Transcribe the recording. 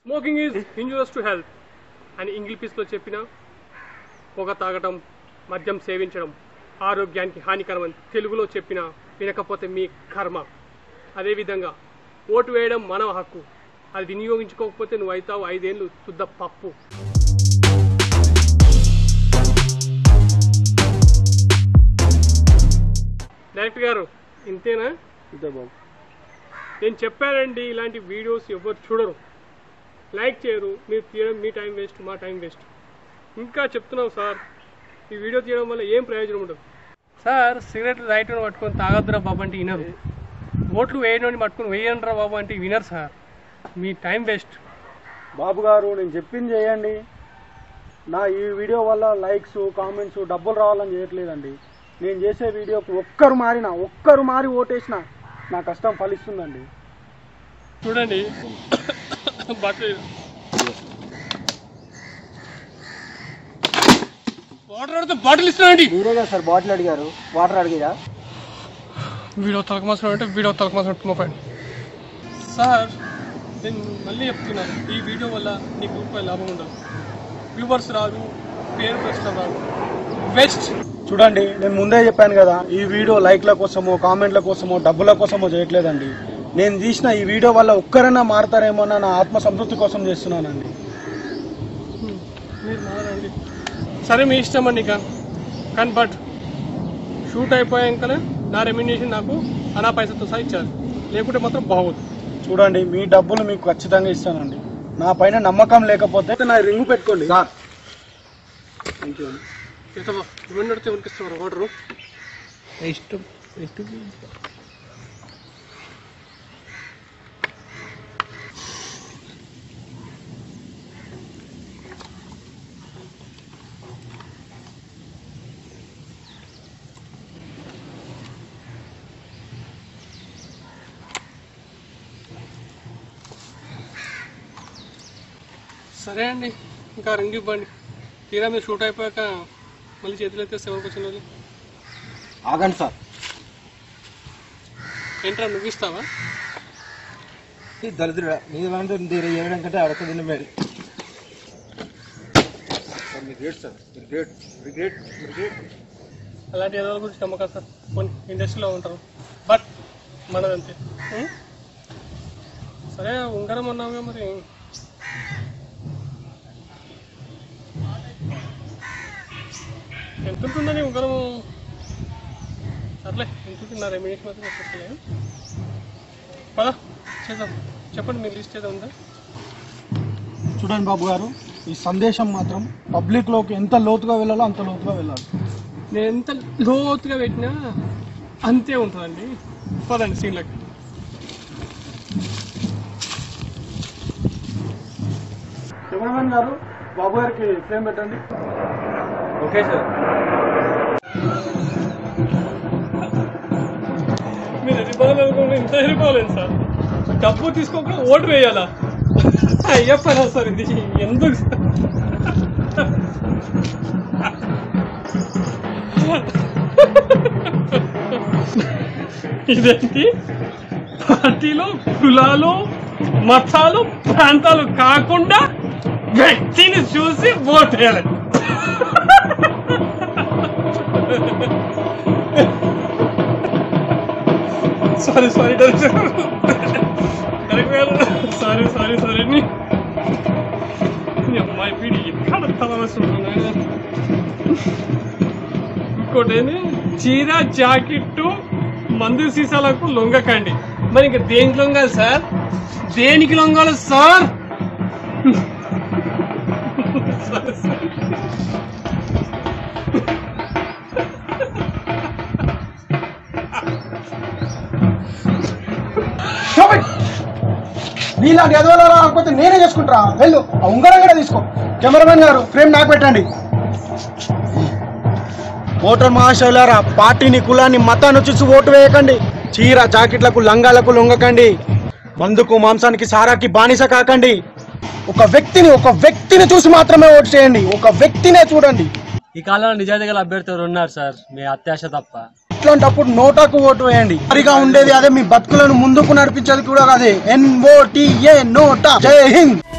Smoking is injurious to health అని ఇంగ్లీష్లో చెప్పిన పొగ తాగటం మద్యం సేవించడం ఆరోగ్యానికి హానికరమని తెలుగులో చెప్పిన వినకపోతే మీ కర్మ అదేవిధంగా ఓటు వేయడం మానవ హక్కు అది వినియోగించుకోకపోతే నువ్వు అవుతావు ఐదేళ్ళు శుద్ధ పప్పు డైరెక్టర్ గారు ఇంతేనా అంతే బాబు నేను చెప్పానండి ఇలాంటి వీడియోస్ ఎవరు చూడరు లైక్ చేయరు మీరు తీయడం మీ టైం వేస్ట్ మా టైం వేస్ట్ ఇంకా చెప్తున్నాం సార్ ఈ వీడియో తీయడం వల్ల ఏం ప్రయోజనం ఉండదు సార్ సిగరెట్లు రైట్ పట్టుకొని తాగొద్దురా బాబు అంటే వినరు ఓట్లు వేయడం పట్టుకొని వేయండిరా బాబు అంటే వినరు సార్ మీ టైం వేస్ట్ బాబు గారు నేను చెప్పింది చేయండి నా ఈ వీడియో వల్ల లైక్స్ కామెంట్స్ డబ్బులు రావాలని చేయట్లేదండి నేను చేసే వీడియోకి ఒక్కరు మారినా ఒక్కరు మారి ఓటేసిన నా కష్టం ఫలిస్తుందండి చూడండి బాటిల్ వాటర్ అడితే బాటిల్ ఇస్తానండి మీరే కదా సార్ బాటిల్ అడిగారు వాటర్ అడిగిరా వీడియో తలకమాసం అంటే వీడియో తలకమాసం మొబైల్ సార్ నేను మళ్ళీ చెప్తున్నాను ఈ వీడియో వల్ల నీకు రూపాయి లాభం ఉండదు వ్యూవర్స్ రాదు పేరు ప్రశ్న రాదు బెస్ట్ చూడండి నేను ముందే చెప్పాను కదా ఈ వీడియో లైక్ల కోసమో కామెంట్ల కోసమో డబ్బుల కోసమో చేయట్లేదండి నేను తీసిన ఈ వీడియో వల్ల ఒక్కరైనా మారతారేమో అన్న నా ఆత్మ సంతృప్తి కోసం చేస్తున్నానండి మీరు మారండి సరే మీ ఇష్టం అండి కానీ కానీ బట్ షూట్ అయిపోయాకనే నా రెమ్యునేషన్ నాకు అనా పైసలతో సహా ఇచ్చారు లేకుంటే మాత్రం బాగోదు చూడండి మీ డబ్బులు మీకు ఖచ్చితంగా ఇస్తానండి నా పైన నమ్మకం లేకపోతే నా రింగు పెట్టుకోండి థ్యాంక్ యూ ఎంతవా ఇవన్నీ అడితే ఉనికిస్తున్నారు ఆర్డరు ఇష్టం ఇష్టం సరే అండి ఇంకా రింగ్ ఇవ్వండి తీరా మీరు షూట్ అయిపోయాక మళ్ళీ చేతులు ఎత్తే ఎవరికి వచ్చిన వాళ్ళు ఆగండి సార్ ఏంట్రా నువ్వు ఇస్తావా ఈ దళితుడా నీ దాంట్లో తీరు ఏమడం కంటే అడక తిన్న మేడి మీరు గ్రేట్ సార్ మీరు గ్రేట్ మీరు గ్రేట్ మీరు గ్రేట్ అలాంటి ఎదల గురించి నమ్మకం సార్ కొన్ని ఇండస్ట్రీలో ఉంటారు బట్ మనదంతే ఉం? సరే ఉంగరం అన్నావుగా మరి ఎంత ఉంటుందని ఉంగరం సర్లే ఎంత ఉంటుంది నా రెమ్యూనేషన్ మాత్రం చెప్పలే పదా చేద్దాం చెప్పండి మీ లిస్ట్ ఏదో ఉందా చూడండి బాబు గారు ఈ సందేశం మాత్రం పబ్లిక్ లోకి ఎంత లోతుగా వెళ్ళాలో అంత లోతుగా వెళ్ళాలి నేను ఎంత లోతుగా పెట్టినా అంతే ఉంటుందండి పదండి సీన్లకి కెమెరామెన్ గారు బాబు గారికి ఫ్రేమ్ పెట్టండి ఓకే సార్ మీరు ఎదిరిపోవాలి అనుకుంటే ఇంత ఎదిరిపోలేదు సార్ డబ్బు తీసుకోకుండా ఓటు వేయాలా అయ్యే పని సార్ ఇది ఎందుకు సార్? ఇదేంటి పార్టీలో కులాలు మతాలు ప్రాంతాలు కాకుండా వ్యక్తిని చూసి ఓటు వేయాలి sorry sorry director director sorry sorry sorry నీ అమ్మాయి పీడి ఎక్కడ తలవేస్తుంటున్నా ఇంకోటి ఏంది చీర జాకెట్టు మందు సీసాలకు లొంగకండి మరి ఇంకా దేనికి లొంగాలి సార్ దేనికి లొంగాలి సార్ సరే, సరే. నీలాంటి ఎదవలో రాకపోతే నేనే చేసుకుంటా వెళ్ళు ఆ ఉంగరం కూడా తీసుకో కెమెరామెన్ గారు ఫ్రేమ్ నాకు పెట్టండి ఓటర్ మహాశైలారా పార్టీని కులాన్ని మతాన్ని చూసి ఓటు వేయకండి చీర జాకెట్లకు లంగాలకు లొంగకండి మందుకు మాంసానికి సారాకి బానిస కాకండి ఒక వ్యక్తిని ఒక వ్యక్తిని చూసి మాత్రమే ఓటు చేయండి ఒక వ్యక్తినే చూడండి ఈ కాలంలో నిజాయితీ గల అభ్యర్థులు ఉన్నారు సార్ మీ అత్యాశ తప్ప ఇట్లాంటప్పుడు నోటాకు ఓటు వేయండి సరిగా ఉండేది అదే మీ బతుకులను ముందుకు నడిపించేది కూడా అదే ఎన్ఓటిఏ నోటా జై హింద్